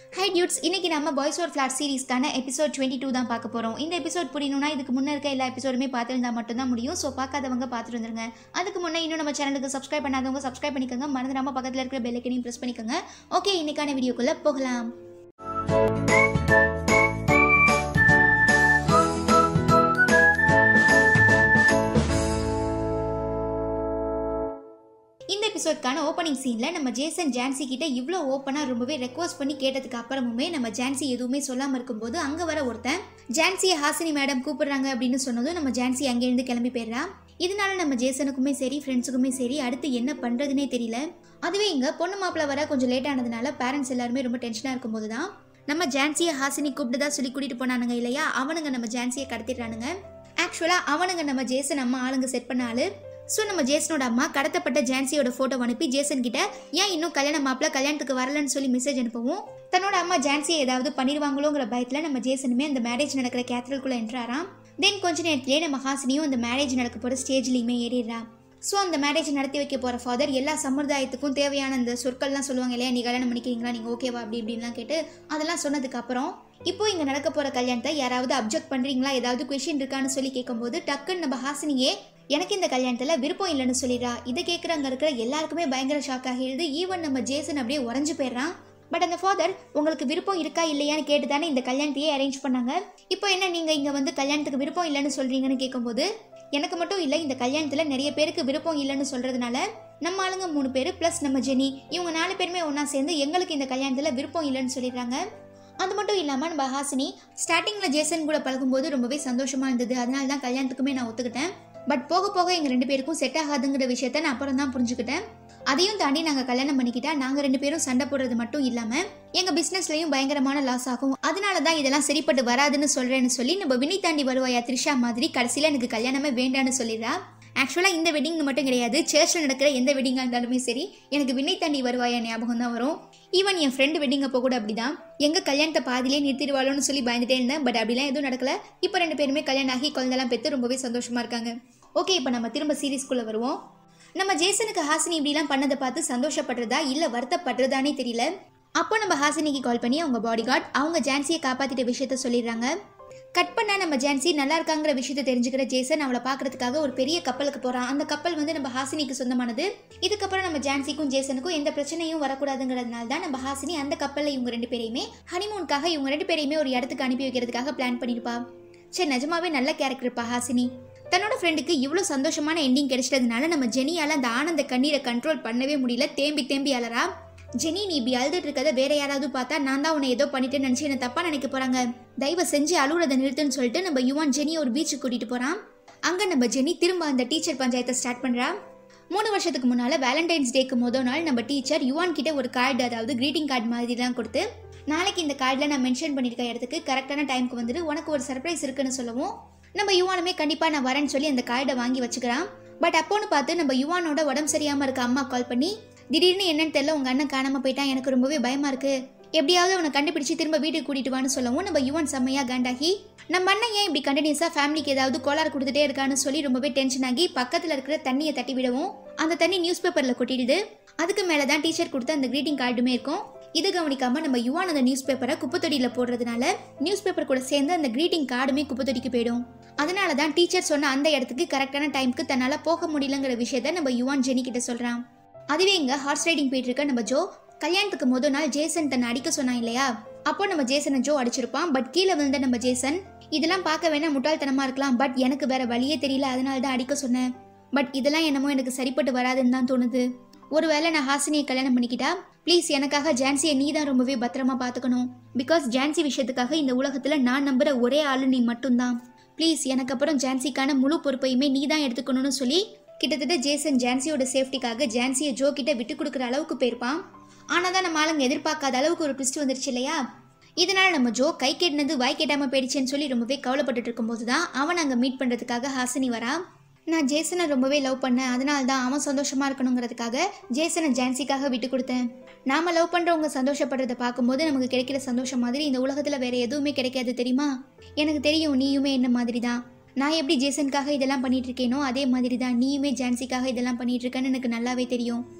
high dudes இன்னைக்கு நம்ம Boys Over Flower சீரிஸ்க்கான எபிசோட் டுவெண்ட்டி டூ தான் பார்க்க போகிறோம் இந்த எபிசோட் புரியணும்னா இதுக்கு முன்னே இருக்க எல்லா எபிசோடுமே பார்த்துருந்தா மட்டும்தான் முடியும் ஸோ பார்க்காதவங்க பார்த்துட்டு வந்துருங்க அதுக்கு முன்னே இன்னும் நம்ம சேனலுக்கு சப்ஸ்கிரைப் பண்ணாதவங்க சப்ஸ்கிரைப் பண்ணிக்கோங்க மறந்துடாம பக்கத்தில் இருக்கிற பெல்லைக்கனையும் ப்ரெஸ் பண்ணிக்கோங்க ஓகே இன்னைக்கான வீடியோக்குள்ளே போகலாம் இந்த எபிசோட்கான ஓப்பனிங் சீனில் நம்ம ஜேசன் ஜான்சி கிட்ட இவ்வளோ ஓப்பனாக ரொம்பவே ரெக்வஸ்ட் பண்ணி கேட்டதுக்கு அப்புறமுமே நம்ம ஜான்சி எதுவுமே சொல்லாமல் இருக்கும்போது அங்கே வர ஒருத்தன் ஜான்சியை ஹாசினி மேடம் கூப்பிடுறாங்க அப்படின்னு சொன்னதும் நம்ம ஜான்சி அங்கேருந்து கிளம்பி போயிடுறா இதனால நம்ம ஜேசனுக்குமே சரி ஃப்ரெண்ட்ஸுக்குமே சரி அடுத்து என்ன பண்ணுறதுனே தெரியல அதுவே இங்கே பொண்ணு மாப்பிள்ள வர கொஞ்சம் லேட் ஆனதுனால பேரண்ட்ஸ் எல்லாருமே ரொம்ப டென்ஷனாக இருக்கும்போது தான் நம்ம ஜான்சியை ஹாசினி கூப்பிட்டுதா சொல்லி கூட்டிகிட்டு போனானுங்க இல்லையா அவனுங்க நம்ம ஜான்சியை கடத்திடுறானுங்க ஆக்சுவலாக அவனுங்க நம்ம ஜேசன் அம்மா ஆளுங்க செட் பண்ண ஆளு ஸோ நம்ம ஜேசனோட அம்மா கடத்தப்பட்ட ஜான்சியோட ஃபோட்டோ அனுப்பி ஜேசன் கிட்ட ஏன் இன்னும் கல்யாண மாப்பிள்ள கல்யாணத்துக்கு வரலன்னு சொல்லி மெசேஜ் அனுப்பவும் தன்னோட அம்மா ஜான்சியை ஏதாவது பண்ணிடுவாங்களோங்கிற பயத்தில் நம்ம ஜேசனுமே அந்த மேரேஜ் நடக்கிற கேத்தரல்குள்ளே என்ட்ராராம் தென் கொஞ்ச நேரத்திலே நம்ம ஹாசினியும் அந்த மேரேஜ் நடக்க போகிற ஸ்டேஜ்லையுமே ஏறிடுறா ஸோ அந்த மேரேஜ் நடத்தி வைக்க போகிற ஃபாதர் எல்லா சமுதாயத்துக்கும் தேவையான அந்த சொற்கள்லாம் சொல்லுவாங்க இல்லையா நீ கல்யாணம் பண்ணிக்கிறீங்களா நீங்கள் ஓகேவா அப்படி இப்படின்லாம் கேட்டு அதெல்லாம் சொன்னதுக்கு அப்புறம் இப்போ இங்கே நடக்க போகிற கல்யாணத்தை யாராவது அப்ஜெக்ட் பண்ணுறீங்களா ஏதாவது கொஷின் இருக்கான்னு சொல்லி கேட்கும்போது டக்குன்னு நம்ம ஹாசினியே எனக்கு இந்த கல்யாணத்தில் விருப்பம் இல்லைன்னு சொல்லிடுறா இதை கேட்குறவங்க இருக்கிற எல்லாருக்குமே பயங்கர ஷாக் ஆகிடுது ஈவன் நம்ம ஜேசன் அப்படியே உறைஞ்சு போயிடுறான் பட் அந்த ஃபாதர் உங்களுக்கு விருப்பம் இருக்கா இல்லையான்னு கேட்டு தானே இந்த கல்யாணத்தையே அரேஞ்ச் பண்ணாங்க இப்போ என்ன நீங்கள் இங்கே வந்து கல்யாணத்துக்கு விருப்பம் இல்லைன்னு சொல்கிறீங்கன்னு கேட்கும்போது எனக்கு மட்டும் இல்லை இந்த கல்யாணத்தில் நிறைய பேருக்கு விருப்பம் இல்லைன்னு சொல்கிறதுனால நம்ம ஆளுங்க மூணு பேர் ப்ளஸ் நம்ம ஜெனி இவங்க நாலு பேருமே ஒன்றா சேர்ந்து எங்களுக்கு இந்த கல்யாணத்தில் விருப்பம் இல்லைன்னு சொல்லிடுறாங்க அது மட்டும் இல்லாமல் நம்ம ஹாசினி ஸ்டார்டிங்கில் ஜேசன் கூட பழகும்போது ரொம்பவே சந்தோஷமாக இருந்தது அதனால தான் கல்யாணத்துக்குமே நான் ஒத்துக்கிட்டேன் பட் போக போக எங்கள் ரெண்டு பேருக்கும் செட் ஆகாதுங்கிற விஷயத்த நான் அப்புறம் தான் புரிஞ்சுக்கிட்டேன் அதையும் தாண்டி நாங்கள் கல்யாணம் பண்ணிக்கிட்டா நாங்கள் ரெண்டு பேரும் சண்டை போடுறது மட்டும் இல்லாமல் எங்கள் பிஸ்னஸ்லையும் பயங்கரமான லாஸ் ஆகும் அதனால தான் இதெல்லாம் சரிப்பட்டு வராதுன்னு சொல்கிறேன்னு சொல்லி நம்ம வினி தாண்டி வருவாயா த்ரிஷா மாதிரி கடைசியில் எனக்கு கல்யாணமே வேண்டான்னு சொல்லிடுறா ஆக்சுவலாக இந்த வெட்டிங் மட்டும் கிடையாது சர்ச்சில் நடக்கிற எந்த வெட்டிங்காக இருந்தாலுமே சரி எனக்கு வினை தாண்டி வருவாயா ஞாபகம் தான் வரும் ஈவன் என் ஃப்ரெண்டு வெட்டிங் அப்போ கூட அப்படிதான் எங்கள் கல்யாணத்தை பாதிலே நிறுத்திடுவாளோன்னு சொல்லி பயந்துட்டே இருந்தேன் பட் அப்படிலாம் எதுவும் நடக்கல இப்போ ரெண்டு பேருமே கல்யாணம் ஆகி குழந்தெல்லாம் பெற்று ரொம்பவே சந்தோஷமா இருக்காங்க ஓகே இப்போ நம்ம திரும்ப சீரீஸ்குள்ளே வருவோம் நம்ம ஜேசனுக்கு ஹாசினி இப்படிலாம் பண்ணதை பார்த்து சந்தோஷப்படுறதா இல்லை வருத்தப்படுறதானே தெரியல அப்போ நம்ம ஹாசினிக்கு கால் பண்ணி அவங்க பாடி கார்டு அவங்க ஜான்சியை காப்பாற்றிட்ட விஷயத்த சொல்லிடுறாங்க கட் பண்ண நம்ம ஜான்சி நல்லா இருக்காங்கிற விஷயத்த தெரிஞ்சுக்கிற ஜேசன் அவளை பார்க்கறதுக்காக ஒரு பெரிய கப்பலுக்கு போகிறான் அந்த கப்பல் வந்து நம்ம ஹாசினிக்கு சொந்தமானது இதுக்கப்புறம் நம்ம ஜான்சிக்கும் ஜேசனுக்கும் எந்த பிரச்சனையும் வரக்கூடாதுங்கிறதுனால தான் நம்ம ஹாசினி அந்த கப்பலில் இவங்க ரெண்டு பேரையுமே ஹனிமூனுக்காக இவங்க ரெண்டு பேரையுமே ஒரு இடத்துக்கு அனுப்பி வைக்கிறதுக்காக பிளான் பண்ணியிருப்பா சரி நிஜமாவே நல்ல கேரக்டர்ப்பா ஹாசினி தன்னோட ஃப்ரெண்டுக்கு இவ்வளோ சந்தோஷமான எண்டிங் கிடைச்சதுனால நம்ம ஜெனியால் அந்த ஆனந்த கண்ணீரை கண்ட்ரோல் பண்ணவே முடியல தேம்பி தேம்பி அலறா ஜெனி நீ இப்படி அழுதுட்டு இருக்கத வேற யாராவது பார்த்தா நான் தான் உன்னை ஏதோ பண்ணிட்டேன்னு நினச்சி என்ன தப்பா நினைக்க போறாங்க தயவு செஞ்சு அழுகுறதை நிறுத்துன்னு சொல்லிட்டு நம்ம யுவான் ஜெனியை ஒரு பீச்சுக்கு கூட்டிட்டு போறான் அங்க நம்ம ஜெனி திரும்ப அந்த டீச்சர் பஞ்சாயத்தை ஸ்டார்ட் பண்றா மூணு வருஷத்துக்கு முன்னால வேலண்டைன்ஸ் டேக்கு முதல் நாள் நம்ம டீச்சர் யுவான் கிட்ட ஒரு கார்டு அதாவது கிரீட்டிங் கார்டு மாதிரி தான் கொடுத்து நாளைக்கு இந்த கார்டில் நான் மென்ஷன் பண்ணியிருக்க இடத்துக்கு கரெக்டான டைமுக்கு வந்துட்டு உனக்கு ஒரு சர்ப்ரைஸ் இருக்குன்னு சொல்லவும் நம்ம யுவானுமே கண்டிப்பாக நான் வரேன்னு சொல்லி அந்த கார்டை வாங்கி வச்சுக்கிறான் பட் அப்போன்னு பார்த்து நம்ம யுவானோட உடம்பு சரியாமல் இருக்க அம்மா கால் பண்ணி திடீர்னு என்னன்னு தெரியல உங்கள் அண்ணன் காணாமல் போயிட்டான் எனக்கு ரொம்பவே பயமாக இருக்கு எப்படியாவது அவனை கண்டுபிடிச்சு திரும்ப வீட்டுக்கு கூட்டிட்டு வான்னு சொல்லவும் நம்ம யுவான் செம்மையா காண்டாகி நம்ம அண்ணன் ஏன் இப்படி கண்டினியூஸாக ஃபேமிலிக்கு ஏதாவது கோளாறு கொடுத்துட்டே இருக்கான்னு சொல்லி ரொம்பவே டென்ஷன் ஆகி பக்கத்தில் இருக்கிற தண்ணியை தட்டி விடவும் அந்த தண்ணி நியூஸ் பேப்பரில் கொட்டிடுது அதுக்கு மேலே தான் டீச்சர் கொடுத்த அந்த கிரீட்டிங் கார்டுமே இருக்கும் இது கவனிக்காம நம்ம யுவான் அந்த நியூஸ் பேப்பரை குப்பைத்தொடியில் போடுறதுனால நியூஸ் பேப்பர் கூட சேர்ந்து அந்த கிரீட்டிங் கார்டுமே குப்பைத்தொடிக்கு போயிடும் அதனால தான் டீச்சர் சொன்ன அந்த இடத்துக்கு கரெக்டான டைமுக்கு தன்னால் போக முடியலங்கிற விஷயத்த நம்ம யுவான் ஜெனி கிட்ட சொல்கிறான் அதுவே இங்கே ஹார்ஸ் ரைடிங் போயிட்டு இருக்க நம்ம ஜோ கல்யாணத்துக்கு முதல் நாள் ஜேசன் தன்னை அடிக்க சொன்னான் இல்லையா அப்போ நம்ம ஜேசனை ஜோ அடிச்சிருப்பான் பட் கீழே விழுந்த நம்ம ஜேசன் இதெல்லாம் பார்க்க வேணா முட்டாள்தனமா இருக்கலாம் பட் எனக்கு வேற வழியே தெரியல அதனால தான் அடிக்க சொன்னேன் பட் இதெல்லாம் என்னமோ எனக்கு சரிப்பட்டு வராதுன்னு தான் தோணுது ஒருவேளை நான் ஹாசினியை கல்யாணம் பண்ணிக்கிட்டா ப்ளீஸ் எனக்காக ஜான்சியை நீ தான் ரொம்பவே பத்திரமா பார்த்துக்கணும் பிகாஸ் ஜான்சி விஷயத்துக்காக இந்த உலகத்தில் நான் நம்புற ஒரே ஆளு நீ மட்டும்தான் ப்ளீஸ் எனக்கு அப்புறம் ஜான்சிக்கான முழு பொறுப்பையுமே நீ தான் எடுத்துக்கணும்னு சொல்லி கிட்டத்தட்ட ஜேசன் ஜான்சியோட சேஃப்டிக்காக ஜான்சியை ஜோ கிட்ட விட்டு கொடுக்குற அளவுக்கு போயிருப்பான் ஆனால் தான் நம்ம ஆளுங்க எதிர்பார்க்காத அளவுக்கு ஒரு ட்விஸ்ட் வந்துருச்சு இல்லையா இதனால நம்ம ஜோ கை கெட்டினது வாய் கெட்டாம போயிடுச்சேன்னு சொல்லி ரொம்பவே கவலைப்பட்டுட்டு இருக்கும்போது தான் அவன் அங்கே மீட் பண்ணுறதுக்காக ஹாசினி வரா நான் ஜேசனை ரொம்பவே லவ் பண்ணேன் அதனால தான் அவன் சந்தோஷமா இருக்கணுங்கிறதுக்காக ஜேசனை ஜான்சிக்காக விட்டு கொடுத்தேன் நாம லவ் பண்றவங்க சந்தோஷப்படுறத பார்க்கும்போது நமக்கு கிடைக்கிற சந்தோஷம் மாதிரி இந்த உலகத்துல வேற எதுவுமே கிடைக்காது தெரியுமா எனக்கு தெரியும் நீயுமே என்ன மாதிரி தான் நான் எப்படி ஜேசனுக்காக இதெல்லாம் பண்ணிட்டு இருக்கேனோ அதே மாதிரி தான் நீயுமே ஜான்சிக்காக இதெல்லாம் பண்ணிட்டு இருக்கேன்னு எனக்கு நல்லாவே தெரியும்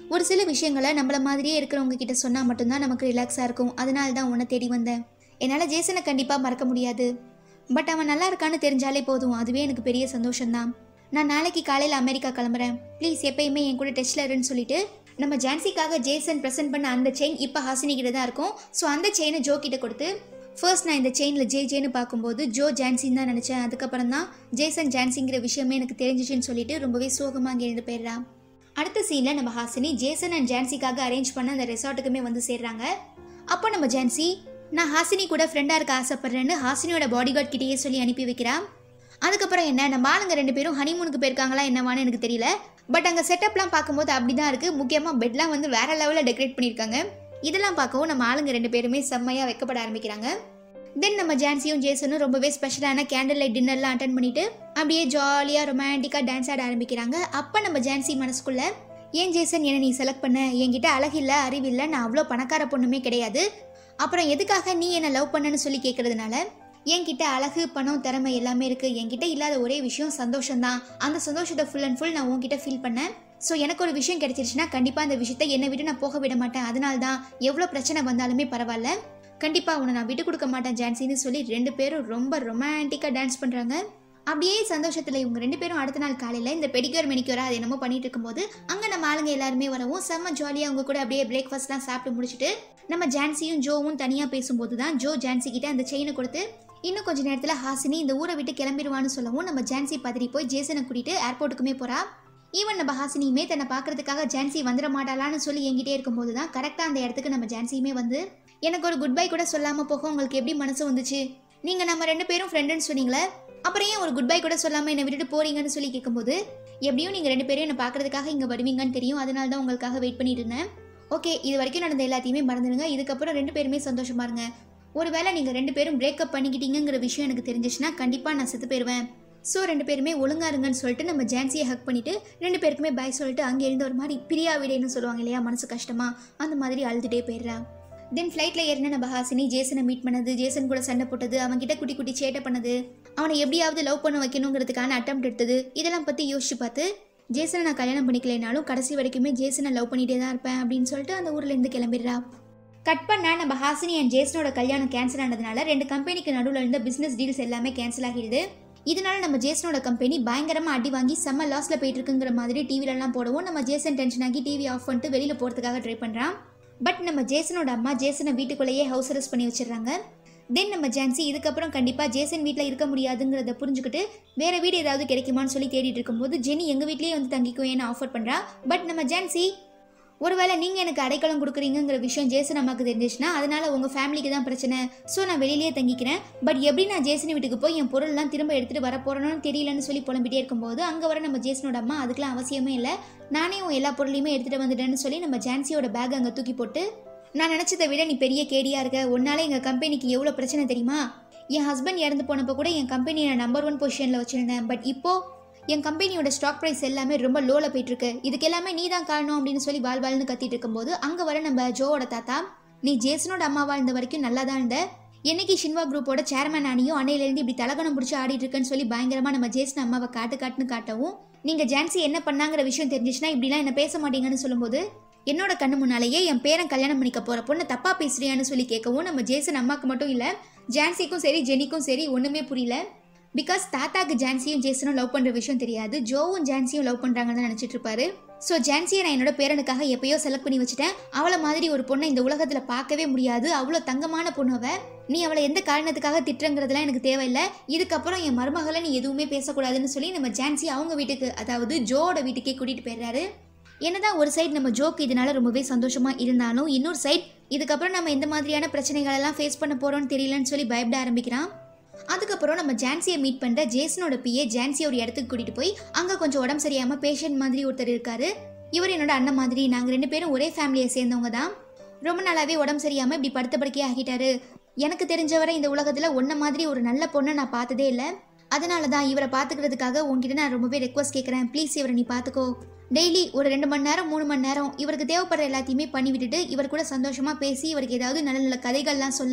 ஒரு சில விஷயங்களை நம்மள மாதிரியே இருக்கிறவங்க கிட்ட சொன்னால் மட்டும்தான் நமக்கு ரிலாக்ஸாக இருக்கும் அதனால தான் உன்னை தேடி வந்தேன் என்னால் ஜேசனை கண்டிப்பாக மறக்க முடியாது பட் அவன் நல்லா இருக்கான்னு தெரிஞ்சாலே போதும் அதுவே எனக்கு பெரிய சந்தோஷம்தான் நான் நாளைக்கு காலையில் அமெரிக்கா கிளம்புறேன் ப்ளீஸ் எப்பயுமே என் கூட டெஸ்ட்ல இருன்னு சொல்லிட்டு நம்ம ஜான்சிக்காக ஜேசன் ப்ரெசென்ட் பண்ண அந்த செயின் இப்போ ஹாசினி கிட்ட தான் இருக்கும் ஸோ அந்த செயினை ஜோ கிட்ட கொடுத்து ஃபர்ஸ்ட் நான் இந்த செயினில் ஜே ஜேன்னு பார்க்கும்போது ஜோ ஜான்சின்னு தான் நினச்சேன் அதுக்கப்புறம் தான் ஜேசன் ஜான்சிங்கிற விஷயமே எனக்கு தெரிஞ்சிச்சுன்னு சொல்லிட்டு ரொம்பவே சோகமாக அங்கே இருந்து போயிடுறா அடுத்த சீனில் நம்ம ஹாசினி ஜேசன் அண்ட் ஜான்சிக்காக அரேஞ்ச் பண்ண அந்த ரெசார்ட்டுக்குமே வந்து சேர்றாங்க அப்போ நம்ம ஜான்சி நான் ஹாசினி கூட ஃப்ரெண்டாக இருக்க ஆசைப்படுறேன்னு ஹாசினியோட பாடி கார்ட் கிட்டேயே சொல்லி அனுப்பி வைக்கிறா அதுக்கப்புறம் என்ன நம்ம ஆளுங்க ரெண்டு பேரும் ஹனிமூனுக்கு போயிருக்காங்களா என்னவான்னு எனக்கு தெரியல பட் அங்கே செட்டப்லாம் பார்க்கும்போது அப்படி தான் இருக்குது முக்கியமாக பெட்லாம் வந்து வேற லெவலில் டெக்கரேட் பண்ணியிருக்காங்க இதெல்லாம் பார்க்கவும் நம்ம ஆளுங்க ரெண்டு பேருமே செம்மையாக வைக்கப்பட ஆரம்பிக்கிறாங்க தென் நம்ம ஜான்சியும் ஜேசனும் ரொம்பவே ஸ்பெஷலான கேண்டில் லைட் டின்னர்லாம் அட்டன் பண்ணிட்டு அப்படியே ஜாலியாக ரொமான்டிக்காக டான்ஸ் ஆட ஆரம்பிக்கிறாங்க அப்போ நம்ம ஜான்சி மனசுக்குள்ள ஏன் ஜேசன் என்ன நீ செலக்ட் பண்ண என்கிட்ட அழகில்ல அறிவில்லை நான் அவ்வளோ பணக்கார பொண்ணுமே கிடையாது அப்புறம் எதுக்காக நீ என்னை லவ் பண்ணன்னு சொல்லி கேட்கறதுனால என்கிட்ட அழகு பணம் திறமை எல்லாமே இருக்கு என்கிட்ட இல்லாத ஒரே விஷயம் சந்தோஷம் தான் அந்த சந்தோஷத்தை ஃபுல் அண்ட் ஃபுல் நான் உன்கிட்ட ஃபீல் பண்ணேன் ஸோ எனக்கு ஒரு விஷயம் கிடைச்சிருச்சுன்னா கண்டிப்பாக அந்த விஷயத்தை என்னை விட்டு நான் போக விட மாட்டேன் அதனால தான் எவ்வளோ பிரச்சனை வந்தாலுமே பரவாயில்ல கண்டிப்பாக உன்னை நான் விட்டு கொடுக்க மாட்டேன் ஜான்சின்னு சொல்லி ரெண்டு பேரும் ரொம்ப ரொமான்டிக்காக டான்ஸ் பண்ணுறாங்க அப்படியே சந்தோஷத்தில் இவங்க ரெண்டு பேரும் அடுத்த நாள் காலையில் இந்த பெடிக்யூர் மெனிக்யூரா அது என்னமோ பண்ணிட்டு இருக்கும்போது அங்கே நம்ம ஆளுங்க எல்லாருமே வரவும் செம்ம ஜாலியாக அவங்க கூட அப்படியே பிரேக்ஃபாஸ்ட்லாம் சாப்பிட்டு முடிச்சுட்டு நம்ம ஜான்சியும் ஜோவும் தனியாக பேசும்போது தான் ஜோ ஜான்சி கிட்ட அந்த செயினை கொடுத்து இன்னும் கொஞ்ச நேரத்தில் ஹாசினி இந்த ஊரை விட்டு கிளம்பிடுவான்னு சொல்லவும் நம்ம ஜான்சி பதறி போய் ஜேசனை கூட்டிட்டு ஏர்போர்ட்டுக்குமே போறா ஈவன் நம்ம ஹாசினியுமே தன்னை பார்க்கறதுக்காக ஜான்சி வந்துட மாட்டாளான்னு சொல்லி என்கிட்டே இருக்கும்போது தான் கரெக்டாக அந்த இடத்துக்கு நம்ம ஜான்சியுமே வந்து எனக்கு ஒரு குட் பை கூட சொல்லாமல் போக உங்களுக்கு எப்படி மனசு வந்துச்சு நீங்கள் நம்ம ரெண்டு பேரும் ஃப்ரெண்டுன்னு சொன்னீங்களே அப்புறம் ஏன் ஒரு குட் பை கூட சொல்லாமல் என்னை விட்டுட்டு போறீங்கன்னு சொல்லி கேட்கும்போது எப்படியும் நீங்கள் ரெண்டு பேரும் என்னை பார்க்கறதுக்காக இங்கே வருவீங்கன்னு தெரியும் அதனால தான் உங்களுக்காக வெயிட் பண்ணிட்டு இருந்தேன் ஓகே இது வரைக்கும் நடந்த எல்லாத்தையுமே மறந்துடுங்க இதுக்கப்புறம் ரெண்டு பேருமே சந்தோஷமா இருங்க ஒருவேளை நீங்கள் ரெண்டு பேரும் பிரேக்கப் பண்ணிக்கிட்டீங்கிற விஷயம் எனக்கு தெரிஞ்சிச்சுன்னா கண்டிப்பாக நான் செத்து போயிடுவேன் ஸோ ரெண்டு பேருமே ஒழுங்கா இருங்கன்னு சொல்லிட்டு நம்ம ஜான்சியை ஹக் பண்ணிட்டு ரெண்டு பேருக்குமே பாய் சொல்லிட்டு அங்கே இருந்து ஒரு மாதிரி பிரியா விடைன்னு சொல்லுவாங்க இல்லையா மனசு கஷ்டமா அந்த மாதிரி அழுதுட்டே போயிடுறா தென் ஃப்ளைட்டில் ஏறின நம்ம ஹாசினி ஜேசனை மீட் பண்ணது ஜேசன் கூட சண்டை போட்டது அவன்கிட்ட குட்டி குட்டி சேட்டை பண்ணது அவனை எப்படியாவது லவ் பண்ண வைக்கணுங்கிறதுக்கான அட்டம் எடுத்தது இதெல்லாம் பற்றி யோசிச்சு பார்த்து ஜேசனை நான் கல்யாணம் பண்ணிக்கலைனாலும் கடைசி வரைக்குமே ஜேசனை லவ் பண்ணிட்டே தான் இருப்பேன் அப்படின்னு சொல்லிட்டு அந்த ஊர்ல இருந்து கிளம்பிடுறா கட் பண்ணா நம்ம ஹாசினி அண்ட் ஜேசனோட கல்யாணம் கேன்சல் ஆனதுனால ரெண்டு கம்பெனிக்கு நடுவில் இருந்த பிசினஸ் டீல்ஸ் எல்லாமே கேன்சல் ஆகிடுது இதனால நம்ம ஜேசனோட கம்பெனி பயங்கரமா அடி வாங்கி செம்ம லாஸ்ல போயிட்டு இருக்குங்கிற மாதிரி டிவில எல்லாம் போடவும் நம்ம ஜேசன் டென்ஷன் ஆகி டிவி ஆஃப் பண்ணிட்டு வெளியில போறதுக்காக ட்ரை பண்றான் பட் நம்ம ஜேசனோட அம்மா ஜேசனை வீட்டுக்குள்ளேயே ஹவுஸ் அரெஸ்ட் பண்ணி வச்சிடுறாங்க தென் நம்ம ஜான்சி இதுக்கப்புறம் கண்டிப்பாக ஜேசன் வீட்டில் இருக்க முடியாதுங்கிறத புரிஞ்சுக்கிட்டு வேற வீடு ஏதாவது கிடைக்குமான்னு சொல்லி தேடிட்டு இருக்கும்போது ஜெனி எங்கள் வீட்லேயே வந்து தங்கிக்குவேன்னு ஆஃபர் பண்ணுறா பட் நம்ம ஜான்சி ஒருவேளை நீங்கள் எனக்கு அடைக்கலம் கொடுக்குறீங்கிற விஷயம் ஜேசன் அம்மாவுக்கு தெரிஞ்சிச்சுன்னா அதனால உங்கள் ஃபேமிலிக்கு தான் பிரச்சனை ஸோ நான் வெளியிலேயே தங்கிக்கிறேன் பட் எப்படி நான் ஜேசன் வீட்டுக்கு போய் என் பொருள்லாம் திரும்ப எடுத்துகிட்டு வர போகிறேன்னு தெரியலன்னு சொல்லி புலம்பிட்டே இருக்கும்போது அங்கே வர நம்ம ஜேசனோட அம்மா அதுக்கெலாம் அவசியமே இல்லை நானே உன் எல்லா பொருளையுமே எடுத்துகிட்டு வந்துட்டேன்னு சொல்லி நம்ம ஜான்சியோட பேக் அங்கே தூக்கி போட்டு நான் நினச்சதை விட நீ பெரிய கேடியா இருக்க உன்னால எங்கள் கம்பெனிக்கு எவ்வளோ பிரச்சனை தெரியுமா என் ஹஸ்பண்ட் இறந்து போனப்போ கூட என் கம்பெனியை நான் நம்பர் ஒன் பொசிஷனில் வச்சுருந்தேன் பட் இப்போ என் கம்பெனியோட ஸ்டாக் ப்ரைஸ் எல்லாமே ரொம்ப லோவில் போயிட்டு இருக்கு இதுக்கு எல்லாமே நீ தான் காரணம் அப்படின்னு சொல்லி வால் வால்னு கத்திட்டு இருக்கும்போது அங்கே வர நம்ம ஜோவோட தாத்தா நீ ஜேசனோட அம்மாவா இருந்த வரைக்கும் நல்லா தான் இருந்த என்னைக்கு ஷின்வா குரூப்போட சேர்மன் அணியும் அன்னையிலேருந்து இப்படி தலகணம் பிடிச்சி ஆடிட்டு இருக்கேன்னு சொல்லி பயங்கரமா நம்ம ஜேசன் அம்மாவை காட்டு காட்டுன்னு காட்டவும் நீங்க ஜான்சி என்ன பண்ணாங்கிற விஷயம் தெரிஞ்சிச்சுன்னா இப்படிலாம் என்ன பேச மாட்டீங்கன்னு சொல்லும்போது என்னோட கண்ணு முன்னாலேயே என் பேரன் கல்யாணம் பண்ணிக்க போற பொண்ணு தப்பா பேசுறியான்னு சொல்லி கேட்கவும் நம்ம ஜேசன் அம்மாக்கு மட்டும் இல்ல ஜான்சிக்கும் சரி ஜெனிக்கும் சரி ஒண்ணுமே புரியல பிகாஸ் தாத்தாக்கு ஜான்சியும் ஜேசனும் லவ் பண்ற விஷயம் தெரியாது ஜோவும் ஜான்சியும் லவ் பண்றாங்கன்னு நினைச்சிட்டு இருப்பாரு ஸோ ஜான்சியை நான் என்னோட பேரனுக்காக எப்பயோ செலக்ட் பண்ணி வச்சுட்டேன் அவளை மாதிரி ஒரு பொண்ணை இந்த உலகத்துல பார்க்கவே முடியாது அவ்வளோ தங்கமான பொண்ணு அவ நீ அவளை எந்த காரணத்துக்காக திட்டுறங்கிறதுலாம் எனக்கு தேவையில்லை இதுக்கப்புறம் என் மருமகளை நீ எதுவுமே பேசக்கூடாதுன்னு சொல்லி நம்ம ஜான்சி அவங்க வீட்டுக்கு அதாவது ஜோவோட வீட்டுக்கே கூட்டிட்டு போயிடுறாரு என்னதான் ஒரு சைடு நம்ம ஜோக்கு இதனால ரொம்பவே சந்தோஷமா இருந்தாலும் இன்னொரு சைடு இதுக்கப்புறம் நம்ம எந்த மாதிரியான பிரச்சனைகள் எல்லாம் ஃபேஸ் பண்ண போறோம்னு தெரியலன்னு சொல்லி பயப்பட ஆரம்பிக்கிறான் அதுக்கப்புறம் நம்ம ஜான்சியை மீட் பண்ற ஜேசனோட பிஏ ஜான்சியை ஒரு இடத்துக்கு கூட்டிட்டு போய் அங்க கொஞ்சம் உடம்பு சரியாம பேஷண்ட் மாதிரி ஒருத்தர் இருக்காரு இவர் என்னோட அண்ணன் மாதிரி நாங்க ரெண்டு பேரும் ஒரே ஃபேமிலியை சேர்ந்தவங்க தான் ரொம்ப நாளாவே உடம்பு சரியாம இப்படி படுத்த படுக்கையே ஆகிட்டாரு எனக்கு தெரிஞ்சவரை இந்த உலகத்துல ஒன்ன மாதிரி ஒரு நல்ல பொண்ணை நான் பார்த்ததே இல்லை அதனால தான் இவரை பார்த்துக்கிறதுக்காக உன்கிட்ட நான் ரொம்பவே ரெக்வஸ்ட் கேட்குறேன் ப்ளீஸ் இவரை நீ பார்த்துக்கோ டெய்லி ஒரு ரெண்டு மணி நேரம் மூணு மணி நேரம் இவருக்கு தேவைப்படுற எல்லாத்தையுமே பண்ணி விட்டுட்டு இவர் கூட சந்தோஷமா பேசி இவருக்கு ஏதாவது நல்ல நல்ல கதைகள்லாம் சொல்லு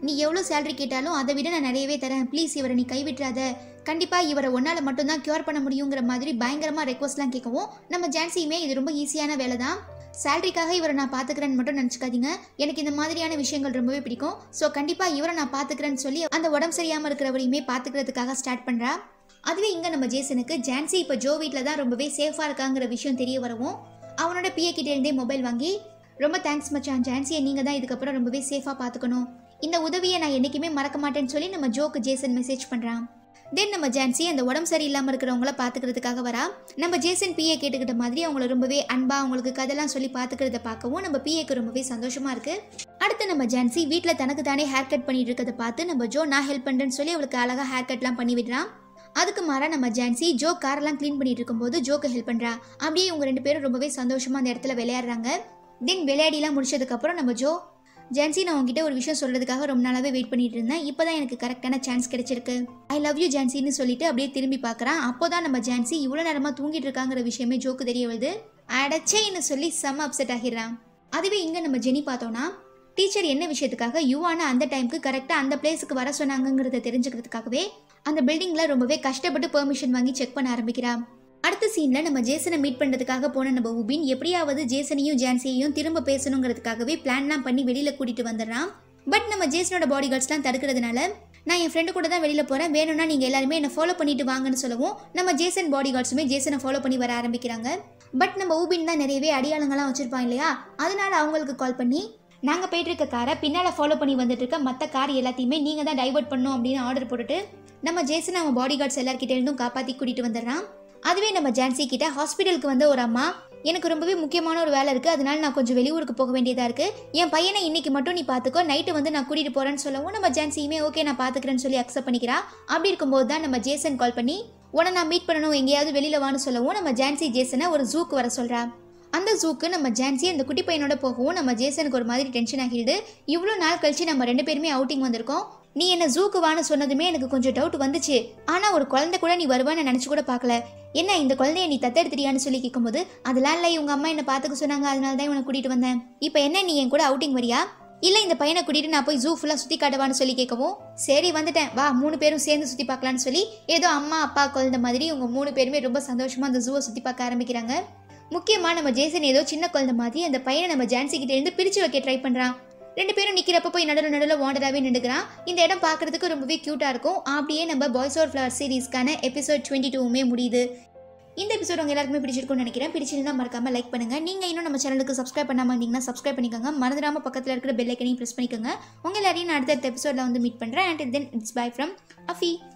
நீ எவ்வளோ சேலரி கேட்டாலும் அதை விட நான் நிறையவே தரேன் ப்ளீஸ் இவரை நீ கைவிட்றாத கண்டிப்பாக இவரை ஒன்றால் மட்டும்தான் க்யூர் பண்ண முடியுங்கிற மாதிரி பயங்கரமாக ரெக்வஸ்ட்லாம் கேட்கவும் நம்ம ஜான்சியுமே இது ரொம்ப ஈஸியான வேலை தான் சேலரிக்காக இவரை நான் பார்த்துக்கிறேன்னு மட்டும் நினச்சிக்காதீங்க எனக்கு இந்த மாதிரியான விஷயங்கள் ரொம்பவே பிடிக்கும் ஸோ கண்டிப்பாக இவரை நான் பார்த்துக்கிறேன்னு சொல்லி அந்த உடம்பு சரியாமல் இருக்கிறவரையுமே பார்த்துக்கிறதுக்காக ஸ்டார்ட் பண்ணுறா அதுவே இங்கே நம்ம ஜேசனுக்கு ஜான்சி இப்போ ஜோ வீட்டில் தான் ரொம்பவே சேஃபாக இருக்காங்கிற விஷயம் தெரிய வரவும் அவனோட பிஏ கிட்டேருந்தே மொபைல் வாங்கி ரொம்ப தேங்க்ஸ் மச்சான் ஜான்சியை நீங்கள் தான் இதுக்கப்புறம் ரொம்பவே சேஃபாக பார்த்துக்கணும் இந்த உதவியை நான் என்றைக்குமே மறக்க மாட்டேன்னு சொல்லி நம்ம ஜோக்கு ஜேசன் மெசேஜ் பண்ணுறான் தென் நம்ம ஜான்சி அந்த உடம்பு சரியில்லாமல் இருக்கிறவங்கள பார்த்துக்கிறதுக்காக வரா நம்ம ஜேசன் பிஏ கேட்டுக்கிட்ட மாதிரி அவங்கள ரொம்பவே அன்பா அவங்களுக்கு கதெல்லாம் சொல்லி பார்த்துக்கிறத பார்க்கவும் நம்ம பிஏக்கு ரொம்பவே சந்தோஷமா இருக்கு அடுத்து நம்ம ஜான்சி வீட்டில் தனக்கு தானே ஹேர் கட் பண்ணிட்டு இருக்கிறத பார்த்து நம்ம ஜோ நான் ஹெல்ப் பண்ணுறேன்னு சொல்லி அவளுக்கு அழகாக ஹேர் கட்லாம் பண்ணி விடுறான் அதுக்கு மாறா நம்ம ஜான்சி ஜோ காரெல்லாம் க்ளீன் பண்ணிட்டு இருக்கும்போது ஜோக்கு ஹெல்ப் பண்ணுறா அப்படியே இவங்க ரெண்டு பேரும் ரொம்பவே சந்தோஷமா அந்த இடத்துல விளையாடுறாங்க தென் விளையாடிலாம் முடிச்சதுக்கப்புறம் நம்ம ஜோ ஜான்சி நான் உங்ககிட்ட ஒரு விஷயம் சொல்றதுக்காக ரொம்ப நாளாவே வெயிட் பண்ணிட்டு இருந்தேன் இப்போதான் எனக்கு கரெக்டான சான்ஸ் கிடைச்சிருக்கு ஐ லவ் யூ ஜான்சின்னு சொல்லிட்டு அப்படியே திரும்பி பார்க்கறான் அப்போதான் நம்ம ஜான்சி இவ்வளோ நேரமா தூங்கிட்டு இருக்காங்கிற விஷயமே ஜோக்கு தெரிய வருது அடச்சேன்னு சொல்லி செம்ம அப்செட் ஆகிடுறான் அதுவே இங்க நம்ம ஜெனி பார்த்தோம்னா டீச்சர் என்ன விஷயத்துக்காக யுவான அந்த டைம்க்கு கரெக்டாக அந்த பிளேஸுக்கு வர சொன்னாங்கங்கிறத தெரிஞ்சுக்கிறதுக்காகவே அந்த பில்டிங்கில் ரொம்பவே கஷ்டப்பட்டு பெர்மிஷன் வாங்கி செக் பண்ண ஆரம்பிக்கிறா அடுத்த சீன்ல நம்ம ஜேசனை மீட் பண்றதுக்காக போன நம்ம உபின் எப்படியாவது ஜேசனையும் ஜான்சியையும் திரும்ப பேசணுங்கிறதுக்காகவே பிளான்லாம் பண்ணி வெளியில கூட்டிட்டு வந்துடுறான் பட் நம்ம ஜேசனோட பாடி கார்ட்ஸ்லாம் தடுக்கிறதுனால நான் என் ஃப்ரெண்டு கூட தான் வெளியில போறேன் வேணும்னா நீங்க எல்லாருமே என்ன ஃபாலோ பண்ணிட்டு வாங்கன்னு சொல்லவும் நம்ம ஜேசன் பாடி கார்ட்ஸுமே ஜேசனை ஃபாலோ பண்ணி வர ஆரம்பிக்கிறாங்க பட் நம்ம ஊபின் தான் நிறையவே அடையாளங்கள்லாம் வச்சிருப்பான் இல்லையா அதனால அவங்களுக்கு கால் பண்ணி நாங்கள் போயிட்டு இருக்க காரை பின்னால் ஃபாலோ பண்ணி வந்துட்டு இருக்க மற்ற கார் எல்லாத்தையுமே நீங்கள் தான் டைவர்ட் பண்ணணும் அப்படின்னு ஆர்டர் போட்டுட்டு நம்ம ஜேசன் அவன் பாடி கார்ட்ஸ் எல்லார்கிட்ட இருந்தும் காப்பாற்றி கூட்டிகிட்டு வந்துடுறான் அதுவே நம்ம ஜான்சி கிட்ட ஹாஸ்பிட்டலுக்கு வந்த ஒரு அம்மா எனக்கு ரொம்பவே முக்கியமான ஒரு வேலை இருக்குது அதனால நான் கொஞ்சம் வெளியூருக்கு போக வேண்டியதாக இருக்குது என் பையனை இன்னைக்கு மட்டும் நீ பார்த்துக்கோ நைட்டு வந்து நான் கூட்டிகிட்டு போகிறேன்னு சொல்லவும் நம்ம ஜான்சியுமே ஓகே நான் பார்த்துக்கிறேன்னு சொல்லி அக்செப்ட் பண்ணிக்கிறா அப்படி இருக்கும்போது தான் நம்ம ஜேசன் கால் பண்ணி உன்னை நான் மீட் பண்ணணும் எங்கேயாவது வெளியில் வான்னு சொல்லவும் நம்ம ஜான்சி ஜேசனை ஒரு ஜூக்கு வர சொல்கிறா அந்த ஜூக்கு நம்ம ஜான்சி அந்த குட்டி பையனோட போகவும் நம்ம ஜேசனுக்கு ஒரு மாதிரி டென்ஷன் ஆகிடுது இவ்வளோ நாள் கழிச்சு நம்ம ரெண்டு பேருமே அவுட்டிங் வந்திருக்கோம் நீ என்ன ஜூக்கு வான்னு சொன்னதுமே எனக்கு கொஞ்சம் டவுட் வந்துச்சு ஆனால் ஒரு குழந்தை கூட நீ வருவான்னு நினச்சி கூட பார்க்கல என்ன இந்த குழந்தைய நீ தத்தெடுத்துறியான்னு சொல்லி கேட்கும்போது அதெல்லாம் இல்லை இவங்க அம்மா என்ன பார்த்துக்க சொன்னாங்க அதனால தான் இவனை கூட்டிகிட்டு வந்தேன் இப்போ என்ன நீ என் கூட அவுட்டிங் வரியா இல்லை இந்த பையனை கூட்டிட்டு நான் போய் ஜூ ஃபுல்லாக சுற்றி காட்டுவான்னு சொல்லி கேட்கவும் சரி வந்துட்டேன் வா மூணு பேரும் சேர்ந்து சுற்றி பார்க்கலான்னு சொல்லி ஏதோ அம்மா அப்பா குழந்த மாதிரி இவங்க மூணு பேருமே ரொம்ப சந்தோஷமாக அந்த ஜூவை சுற்றி பார்க்க ஆரம்பிக்கிறாங்க முக்கியமாக நம்ம ஜேசன் ஏதோ சின்ன குழந்தை மாதிரி அந்த பையனை நம்ம ஜான்சி கிட்ட இருந்து பிரிச்சு வைக்க ட்ரை பண்ணுறான் ரெண்டு பேரும் நிற்கிறப்ப போய் நடுவில் நடுவில் வாண்டராகவே நின்றுக்கிறான் இந்த இடம் பார்க்கறதுக்கு ரொம்பவே க்யூட்டாக இருக்கும் அப்படியே நம்ம பாய்ஸ் ஆர் ஃப்ளவர் சீரீஸ்க்கான எபிசோட் டுவெண்ட்டி டூவுமே முடியுது இந்த எபிசோட் உங்க எல்லாருக்குமே பிடிச்சிருக்கும்னு நினைக்கிறேன் பிடிச்சிருந்தா மறக்காம லைக் பண்ணுங்க நீங்க இன்னும் நம்ம சேனலுக்கு சப்ஸ்கிரைப் பண்ணாம இருந்தீங்கன்னா சப்ஸ்கிரைப் பண்ணிக்கோங்க மறந்துடாம பக்கத்தில் இருக்கிற பெல் ஐக்கனையும் ப்ரெஸ் பண்ணிக்கோங்க உங்க எல்லாரையும் நான் அடுத்த எபிசோட்ல வந்து மீட் பண்றேன் and then it's bye from அஃபி